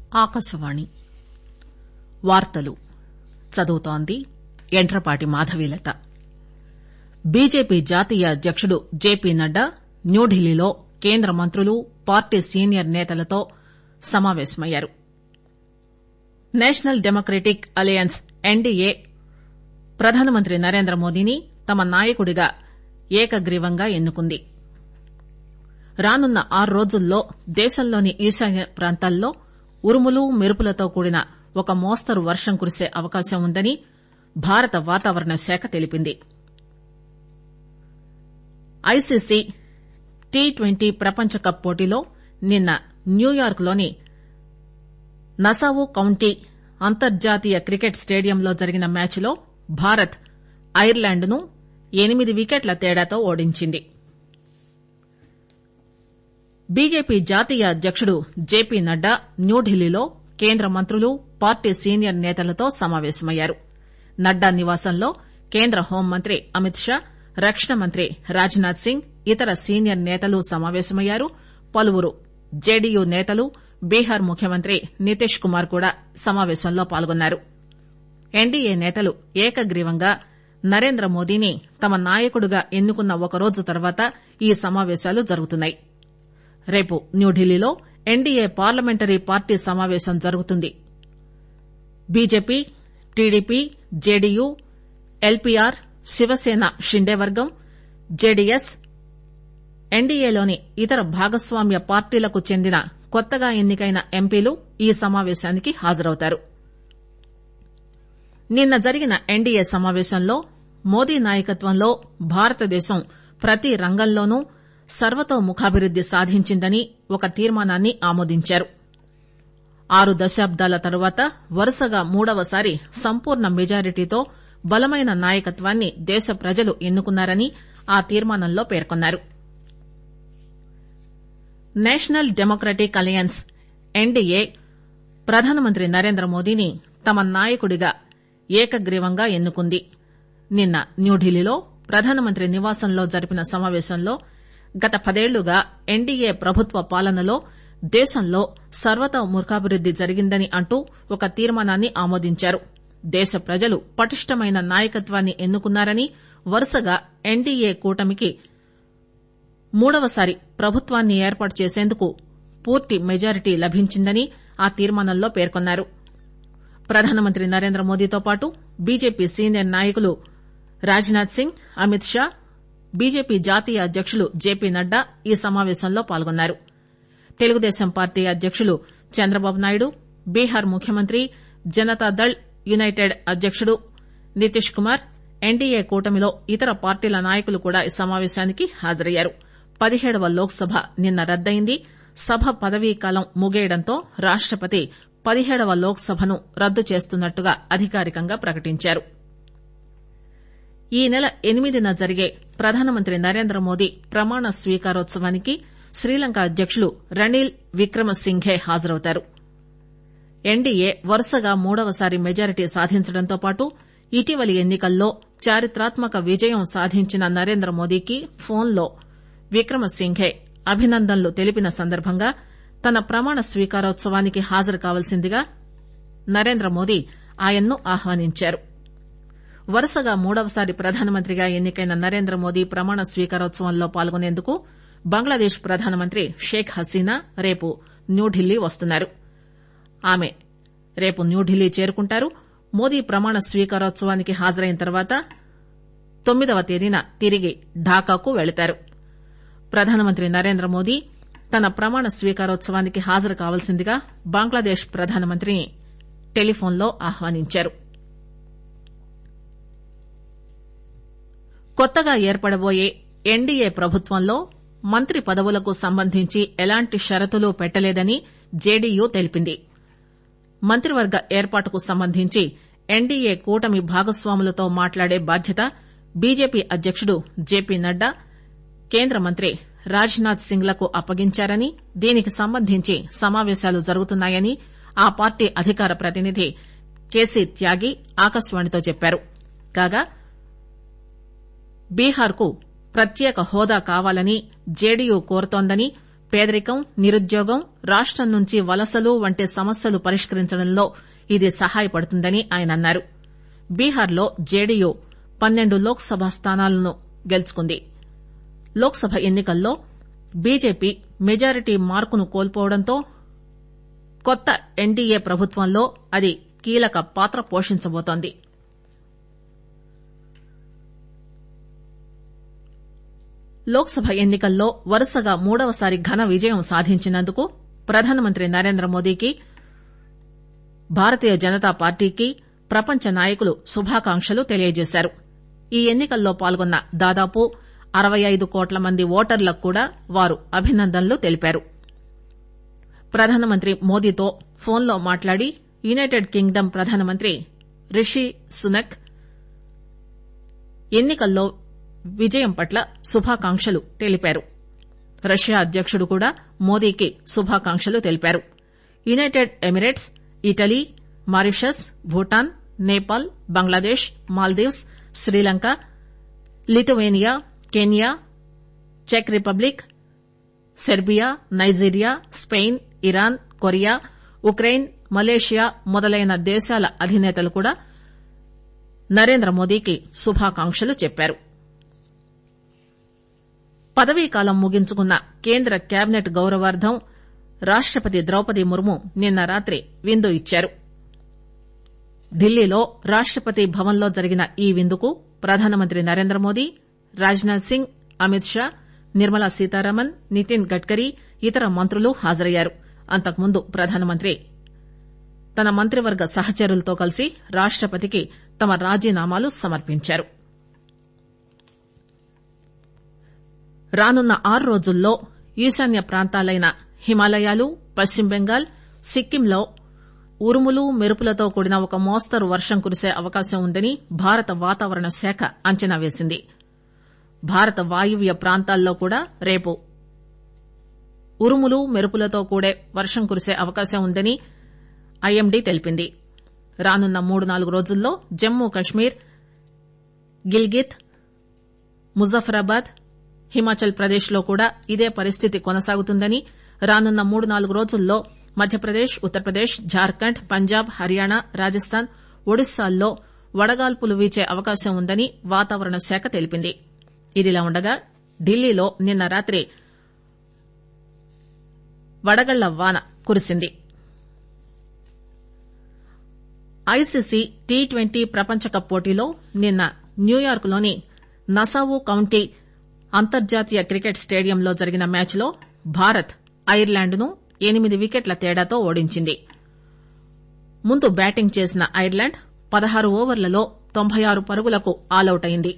ఆకాశవాణి వార్తలు చదువుతోంది యంట్రపాటి మాధవీలత బీజేపీ జాతీయ అధ్యకుడు జేపీ నడ్డా న్యూఢిల్లీలో కేంద్ర మంత్రులు పార్టీ సీనియర్ నేతలతో సమావేశమయ్యారు నేషనల్ డెమోక్రటిక్ అలయన్స్ ఎన్డీఏ ప్రధానమంత్రి నరేంద్రమోదీని తమ నాయకుడిగా ఏకగ్రీవంగా ఎన్నుకుంది రానున్న ఆరు రోజుల్లో దేశంలోని ఈశాన్య ప్రాంతాల్లో ఉరుములు మెరుపులతో కూడిన ఒక మోస్తరు వర్షం కురిసే అవకాశం ఉందని భారత వాతావరణ శాఖ తెలిపింది ఐసీసీ టీ ట్వంటీ ప్రపంచ కప్ పోటీలో నిన్న న్యూయార్క్ లోని నసావో కౌంటీ అంతర్జాతీయ క్రికెట్ స్టేడియంలో జరిగిన మ్యాచ్ లో భారత్ ఐర్లాండ్ ను ఎనిమిది వికెట్ల తేడాతో ఓడించింది బీజేపీ జాతీయ అధ్యకుడు జేపీ నడ్డా న్యూఢిల్లీలో కేంద్ర మంత్రులు పార్టీ సీనియర్ నేతలతో సమావేశమయ్యారు నడ్డా నివాసంలో కేంద్ర హోంమంత్రి అమిత్ షా రక్షణ మంత్రి రాజ్ నాథ్ సింగ్ ఇతర సీనియర్ నేతలు సమావేశమయ్యారు పలువురు జేడీయూ నేతలు బీహార్ ముఖ్యమంత్రి నితీష్ కుమార్ కూడా సమావేశంలో పాల్గొన్నారు ఎన్డీఏ నేతలు ఏకగ్రీవంగా నరేంద్ర మోదీని తమ నాయకుడిగా ఎన్నుకున్న ఒకరోజు తర్వాత ఈ సమావేశాలు జరుగుతున్నాయి రేపు న్యూఢిల్లీలో ఎన్డీఏ పార్లమెంటరీ పార్టీ సమావేశం జరుగుతుంది BJP TDP JDU LPR Shiv Sena Shinde వర్గం జేడీఎస్ ఎన్డీఏలోని ఇతర భాగస్వామ్య పార్టీలకు చెందిన కొత్తగా ఎన్నికైన ఎంపీలు ఈ సమావేశానికి హాజరవుతారు నిన్న జరిగిన ఎన్డీఏ సమావేశంలో మోదీ నాయకత్వంలో భారతదేశం ప్రతి రంగంలోనూ సర్వతోముఖాభివృద్ది సాధించిందని ఒక తీర్మానాన్ని ఆమోదించారు ఆరు దశాబ్దాల తరువాత వరుసగా మూడవసారి సంపూర్ణ మెజారిటీతో బలమైన నాయకత్వాన్ని దేశ ప్రజలు ఎన్నుకున్నారని ఆ తీర్మానంలో పేర్కొన్నారు నేషనల్ డెమోక్రటిక్ అలయన్స్ ఎన్డీఏ ప్రధానమంత్రి నరేంద్ర మోదీని తమ నాయకుడిగా ఏకగ్రీవంగా ఎన్నుకుంది నిన్న న్యూఢిల్లీలో ప్రధానమంత్రి నివాసంలో జరిపిన సమావేశంలో గత పదేళ్లుగా ఎన్డీఏ ప్రభుత్వ పాలనలో దేశంలో సర్వతోముఖాభివృద్ది జరిగిందని అంటూ ఒక తీర్మానాన్ని ఆమోదించారు దేశ ప్రజలు పటిష్టమైన నాయకత్వాన్ని ఎన్నుకున్నారని వరుసగా ఎన్డీఏ కూటమికి మూడవసారి ప్రభుత్వాన్ని ఏర్పాటు చేసేందుకు పూర్తి మెజారిటీ లభించిందని ఆ తీర్మానంలో పేర్కొన్నారు ప్రధానమంత్రి నరేంద్ర మోదీతో పాటు బీజేపీ సీనియర్ నాయకులు రాజ్ నాథ్ సింగ్ అమిత్ షా బీజేపీ జాతీయ అధ్యకులు జేపీ నడ్డా ఈ సమావేశంలో పాల్గొన్నారు తెలుగుదేశం పార్టీ అధ్యకులు చంద్రబాబు నాయుడు బీహార్ ముఖ్యమంత్రి జనతాదళ్ యునైటెడ్ అధ్యకుడు నితీష్ కుమార్ ఎన్డీఏ కూటమిలో ఇతర పార్టీల నాయకులు కూడా ఈ సమావేశానికి హాజరయ్యారు పదిహేడవ లోక్ సభ నిన్న రద్దయింది సభ పదవీకాలం ముగియడంతో రాష్టపతి పదిహేడవ లోక్ సభను రద్దు చేస్తున్నట్టుగా అధికారికంగా ప్రకటించారు ఈ నెల ఎనిమిదిన జరిగే ప్రధానమంత్రి నరేంద్ర మోదీ ప్రమాణ స్వీకారోత్సవానికి శ్రీలంక అధ్యకులు రనిల్ విక్రమసింఘే హాజరవుతారు ఎన్డీఏ వరుసగా మూడవసారి మెజారిటీ సాధించడంతో పాటు ఇటీవలి ఎన్నికల్లో చారిత్రాత్మక విజయం సాధించిన నరేంద్ర మోదీకి ఫోన్లో విక్రమసింఘే అభినందనలు తెలిపిన సందర్భంగా తన ప్రమాణ స్వీకారోత్సవానికి హాజరు కావాల్సిందిగా నరేంద్ర మోదీ ఆయన్ను ఆహ్వానించారు వరుసగా మూడవసారి ప్రధానమంత్రిగా ఎన్నికైన నరేంద్ర మోదీ ప్రమాణ స్వీకారోత్సవంలో పాల్గొనేందుకు బంగ్లాదేశ్ ప్రధానమంత్రి షేక్ హసీనా రేపు న్యూఢిల్లీ వస్తున్నారు ఆమె రేపు న్యూఢిల్లీ చేరుకుంటారు మోదీ ప్రమాణ స్వీకారోత్సవానికి హాజరైన తర్వాత తొమ్మిదవ తేదీన తిరిగి ఢాకాకు వెళతారు ప్రధానమంత్రి నరేంద్ర మోదీ తన ప్రమాణ స్వీకారోత్సవానికి హాజరు కావాల్సిందిగా బంగ్లాదేశ్ ప్రధానమంత్రిని టెలిఫోన్లో ఆహ్వానించారు కొత్తగా ఏర్పడబోయే ఎన్డీఏ ప్రభుత్వంలో మంత్రి పదవులకు సంబంధించి ఎలాంటి షరతులు పెట్టలేదని జేడీయూ తెలిపింది మంత్రివర్గ ఏర్పాటుకు సంబంధించి ఎన్డీఏ కూటమి భాగస్వాములతో మాట్లాడే బాధ్యత బీజేపీ అధ్యకుడు జేపీ నడ్డా కేంద్ర మంత్రి రాజ్ నాథ్ సింగ్ లకు అప్పగించారని దీనికి సంబంధించి సమావేశాలు జరుగుతున్నాయని ఆ పార్టీ అధికార ప్రతినిధి కేసీ త్యాగి ఆకాశవాణితో చెప్పారు కాగా బీహార్ కు ప్రత్యేక హోదా కావాలని జేడీయూ కోరుతోందని పేదరికం నిరుద్యోగం రాష్టం నుంచి వలసలు వంటి సమస్యలు పరిష్కరించడంలో ఇది సహాయపడుతుందని ఆయన అన్నారు బీహార్లో జేడీయూ పన్నెండు లోక్ సభ స్థానాలను గెలుచుకుంది లోక్ సభ ఎన్ని కల్లో బీజేపీ మెజారిటీ మార్కును కోల్పోవడంతో కొత్త ఎన్డీఏ ప్రభుత్వంలో అది కీలక పాత్ర పోషించబోతోంది లోక్ సభ ఎన్ని కల్లో వరుసగా మూడవసారి ఘన విజయం సాధించినందుకు ప్రధానమంత్రి నరేంద్రమోదీకి భారతీయ జనతా పార్టీకి ప్రపంచ నాయకులు శుభాకాంక్షలు తెలియజేశారు ఈ ఎన్ని కల్లో పాల్గొన్న దాదాపు అరవై ఐదు కోట్ల మంది ఓటర్లకు కూడా వారు అభినందనలు తెలిపారు ప్రధానమంత్రి మోదీతో ఫోన్లో మాట్లాడి యునైటెడ్ కింగ్డమ్ ప్రధానమంత్రి రిషి సునక్ ఎన్ని కల్లో విజయం పట్ల శుభాకాంక్షలు తెలిపారు రష్యా అధ్యకుడు కూడా మోదీకి శుభాకాంక్షలు తెలిపారు United Emirates Italy Mauritius Bhutan Nepal Bangladesh Maldives Sri Lanka Lithuania Kenya చెక్ Republic Serbia Nigeria Spain Iran Korea Ukraine Malaysia మొదలైన దేశాల అధినేతలు కూడా నరేంద్రమోదీకి శుభాకాంక్షలు చెప్పారు పదవీకాలం ముగించుకున్న కేంద్ర కేబినెట్ గౌరవార్ధం రాష్టపతి ద్రౌపది ముర్ము నిన్న రాత్రి విందు ఇచ్చారు ఢిల్లీలో రాష్టపతి భవన్లో జరిగిన ఈ విందుకు ప్రధానమంత్రి నరేంద్రమోదీ రాజ్ నాథ్ సింగ్ అమిత్ షా నిర్మలా సీతారామన్ నితిన్ గడ్కరీ ఇతర మంత్రులు హాజరయ్యారు అంతకుముందు ప్రధానమంత్రి తన మంత్రివర్గ సహచరులతో కలిసి రాష్టపతికి తమ రాజీనామాలు సమర్పించారు రానున్న ఆరు రోజుల్లో ఈశాన్య ప్రాంతాలైన హిమాలయాలు పశ్చిమ బెంగాల్ సిక్కింలో ఉరుములు మెరుపులతో కూడిన ఒక మోస్తరు వర్షం కురిసే అవకాశం ఉందని భారత వాతావరణ శాఖ అంచనా వేసింది భారత వాయువ్య ప్రాంతాల్లో కూడా రేపు ఉరుములు మెరుపులతో కూడే వర్షం కురిసే అవకాశం ఉందని ఐఎండీ తెలిపింది రానున్న మూడు నాలుగు రోజుల్లో జమ్మూ కశ్మీర్ గిల్గిత్ ముజఫరాబాద్ హిమాచల్ ప్రదేశ్ లో కూడా ఇదే పరిస్థితి కొనసాగుతుందని రానున్న మూడు నాలుగు రోజుల్లో మధ్యప్రదేశ్ ఉత్తరప్రదేశ్ జార్ఖండ్ పంజాబ్ హర్యానా రాజస్థాన్ ఒడిశాల్లో వడగాల్పులు వీచే అవకాశం ఉందని వాతావరణ శాఖ తెలిపింది ఇదిలా ఉండగా ఢిల్లీలో నిన్న రాత్రి వడగళ్ల వాన కురిసింది ఐసీసీ టీ ట్వంటీ ప్రపంచకప్ పోటీలో నిన్న న్యూయార్క్ లోని నసావు కౌంటీ అంతర్జాతీయ క్రికెట్ స్టేడియంలో జరిగిన మ్యాచ్లో భారత్ ఐర్లాండ్ ను ఎనిమిది వికెట్ల తేడాతో ఓడించింది ముందు బ్యాటింగ్ చేసిన ఐర్లాండ్ పదహారు ఓవర్లలో తొంభై ఆరు పరుగులకు ఆలౌట్ అయింది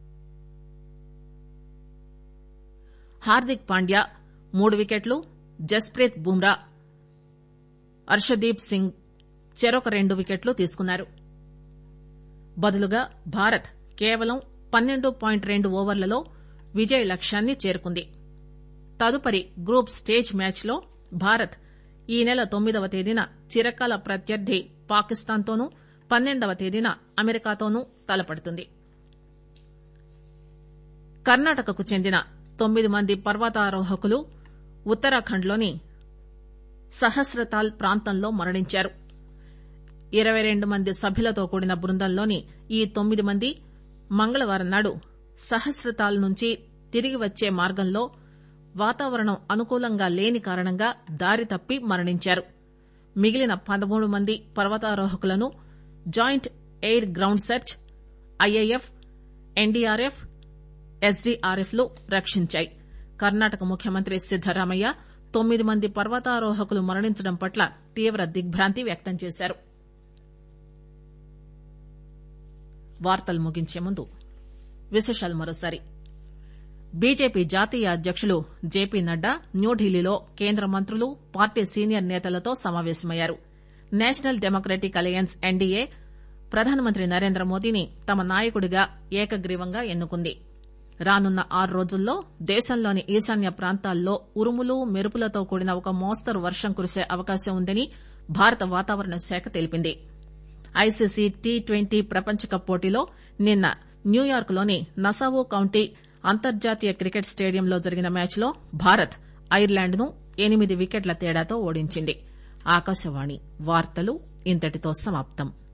హార్దిక్ పాండ్యా మూడు వికెట్లు జస్ప్రీత్ బుమ్రా అర్షదీప్ సింగ్ చెరొక రెండు వికెట్లు తీసుకున్నారు బదులుగా భారత్ కేవలం పన్నెండు పాయింట్ రెండు ఓవర్లలో విజయ లక్ష్యాన్ని చేరుకుంది తదుపరి గ్రూప్ స్టేజ్ మ్యాచ్ లో భారత్ ఈ నెల తొమ్మిదవ తేదీన చిరకాల ప్రత్యర్థి పాకిస్తాన్ తోనూ పన్నెండవ తేదీన అమెరికాతోనూ తలపడుతుంది కర్ణాటకకు చెందిన తొమ్మిది మంది పర్వతారోహకులు ఉత్తరాఖండ్ లోని సహస్రతాల్ ప్రాంతంలో మరణించారు ఇరవై రెండు మంది సభ్యులతో కూడిన బృందంలోని ఈ తొమ్మిది మంది మంగళవారం నాడు సహస్రతాల్ నుంచి తిరిగి వచ్చే మార్గంలో వాతావరణం అనుకూలంగా లేని కారణంగా దారి తప్పి మరణించారు మిగిలిన పదమూడు మంది పర్వతారోహకులను joint air ground search IAF NDRF SDRF లు రక్షించాయి కర్ణాటక ముఖ్యమంత్రి సిద్దరామయ్య తొమ్మిది మంది పర్వతారోహకులు మరణించడం పట్ల తీవ్ర దిగ్భ్రాంతి వ్యక్తం చేశారు వార్తలు ముగించే ముందు విశేషాలు మరోసారి బీజేపీ జాతీయ అధ్యకులు జేపీ నడ్డా న్యూఢిల్లీలో కేంద్ర మంత్రులు పార్టీ సీనియర్ నేతలతో సమావేశమయ్యారు నేషనల్ డెమోక్రటిక్ అలయన్స్ ఎన్డీఏ ప్రధానమంత్రి నరేంద్ర మోదీని తమ నాయకుడిగా ఏకగ్రీవంగా ఎన్నుకుంది రానున్న ఆరు రోజుల్లో దేశంలోని ఈశాన్య ప్రాంతాల్లో ఉరుములు మెరుపులతో కూడిన ఒక మోస్తరు వర్షం కురిసే అవకాశం ఉందని భారత వాతావరణ శాఖ తెలిపింది ఐసీసీ టీ ట్వంటీ ప్రపంచకప్ పోటీలో నిన్న న్యూయార్క్ లోని నసావో కౌంటీ అంతర్జాతీయ క్రికెట్ స్టేడియంలో జరిగిన మ్యాచ్లో భారత్ ఐర్లాండ్ ను ఎనిమిది వికెట్ల తేడాతో ఓడించింది ఆకాశవాణి వార్తలు ఇంతటితో సమాప్తం